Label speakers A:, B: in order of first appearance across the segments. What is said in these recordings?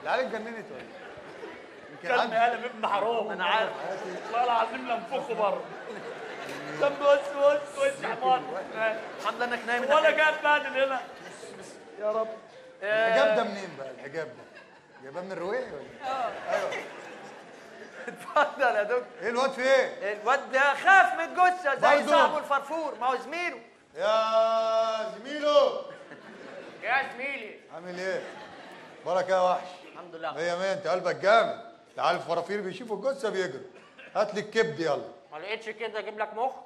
A: العيال اتجننت ولا إيه؟ يمكن
B: كلب
A: عندي-
B: قلم ابن حرام انا عارف والله العظيم لنفخه بره طب بص بص بص يا حمار
C: الحمد لله انك نايم
B: ولا جاي اتبهدل هنا يا رب
A: الحجاب ده منين بقى الحجاب ده جايباه من الروايه ولا إيه؟
C: اتفضل يا دكتور
A: ايه الواد في ايه
C: الواد ده خاف من الجثه زي
A: برضو؟
C: صاحبه الفرفور ما هو زميله
A: يا زميلو
B: يا زميلي
A: عامل ايه بركه يا وحش
B: الحمد لله
A: مية مية انت قلبك جامد العيال الفرافير بيشوفوا الجثه بيجروا هات لي الكبد يلا
B: ما لقيتش كده اجيب لك مخ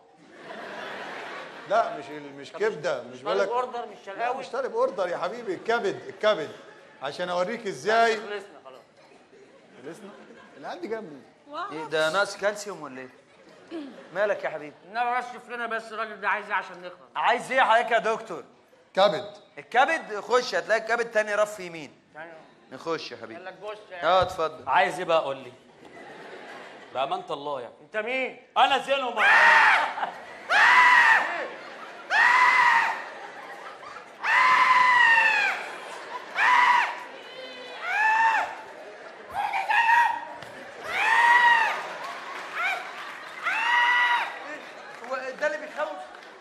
A: لا مش ال- مش كبده مش بقول
B: طالب
A: لك
B: اوردر مش
A: لا
B: شرقاوي
A: مش طالب اوردر يا حبيبي الكبد الكبد عشان اوريك ازاي
B: خلصنا خلاص
A: خلصنا العيال دي جنبي
C: إيه ده ناقص كالسيوم ولا ايه؟ مالك يا حبيبي؟
B: انما بس شوف لنا بس الراجل ده عايز ايه عشان نخلص
C: عايز ايه حضرتك يا دكتور؟
A: كبد
C: الكبد خش هتلاقي الكبد تاني رف يمين
B: يعني
C: نخش يا
B: قال
C: حبيبي
B: لك بص يعني.
C: اه اتفضل
D: عايز ايه بقى قول لي بأمانة الله يعني
B: انت مين؟
D: انا زينهم
C: هو ده اللي بيخوف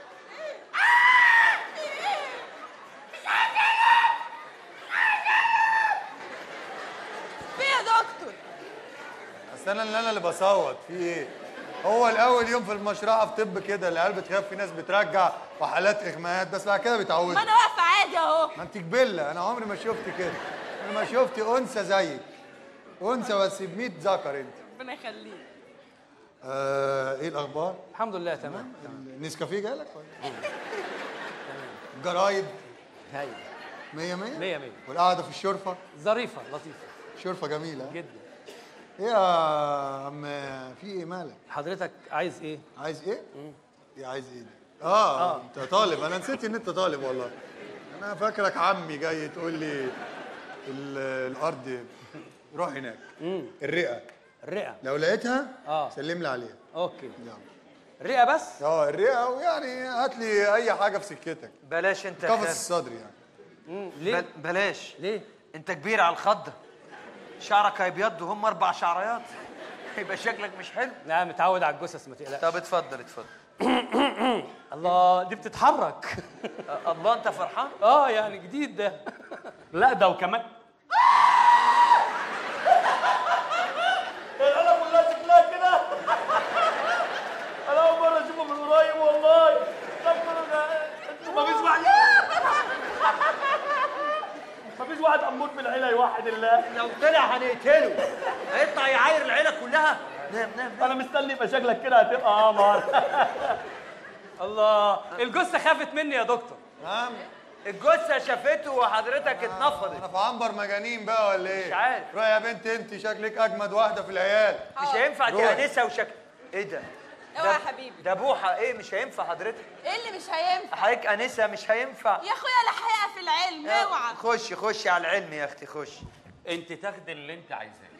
E: في يا دكتور
A: اصل انا اللي انا اللي بصوت في ايه هو الاول يوم في المشرعه في طب كده العيال بتخاف في ناس بترجع وحالات اغماءات بس بعد كده
E: ما
A: بيتعودوا
E: انا واقفه عادي اهو
A: ما انت جبله انا عمري ما شفت كده انا ما شفت انثى زيك انثى بس ب 100 ذكر انت
E: ربنا يخليك
A: آه ايه الاخبار
F: الحمد لله تمام
A: النسكافيه جالك ولا جرايد
F: هاي
A: مية مية
F: مية مية.
A: والقعدة في الشرفة
F: ظريفه لطيفه
A: شرفة جميلة
F: جدا
A: ايه يا عم في ايه مالك
F: حضرتك عايز ايه
A: عايز ايه؟ ايه عايز ايه ده؟ اه, آه. انت طالب انا نسيت ان انت طالب والله انا فاكرك عمي جاي تقول لي ال- الارض روح هناك الرئة
F: الرئه
A: لو لقيتها
F: آه.
A: سلم لي عليها
F: اوكي
A: يلا
F: الرئه بس
A: اه الرئة ويعني هات لي اي حاجة في سكتك
C: بلاش انت
A: قفص
C: خالد.
A: الصدر يعني
F: مم. ليه
C: بل بلاش
F: ليه
C: انت كبير على الخضه شعرك هيبيض وهم اربع شعريات يبقى شكلك مش حلو
F: لا متعود على الجثث ما تقلقش
C: طب اتفضل اتفضل
F: الله دي بتتحرك
C: أه، الله انت فرحان
F: اه يعني جديد ده
D: لا ده وكمان
B: العيله كلها شكلها كده انا اول مره اشوفه من قريب والله ما فيش واحد ما فيش واحد امور في العيله يوحد الله
C: لو طلع هنقتله هيطلع يعاير العيله كلها نام نام نام
B: انا مستني يبقى شكلك كده هتبقى قمر
F: الله الجثه خافت مني يا دكتور
A: نعم
C: الجثه شافته وحضرتك اتنفضت
A: انا في عنبر مجانين بقى ولا ايه؟
C: مش عارف.
A: روح يا بنت انت شكلك اجمد واحده في العيال
C: مش هينفع
A: روح.
C: دي انسه وشكل ايه ده
E: اوعى
C: ده-
E: يا حبيبي
C: ده بوحه ايه مش هينفع حضرتك
E: ايه اللي مش هينفع
C: حضرتك انسه مش هينفع
E: يا اخويا لا حقيقه في العلم اوعى
C: خش خش على العلم يا اختي خش
D: انت تاخدي اللي انت عايزاه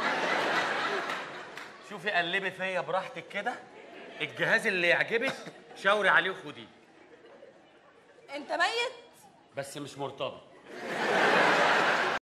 D: شوفي قلبي فيا براحتك كده الجهاز اللي يعجبك شاوري عليه وخديه
E: انت ميت
D: بس مش مرتبط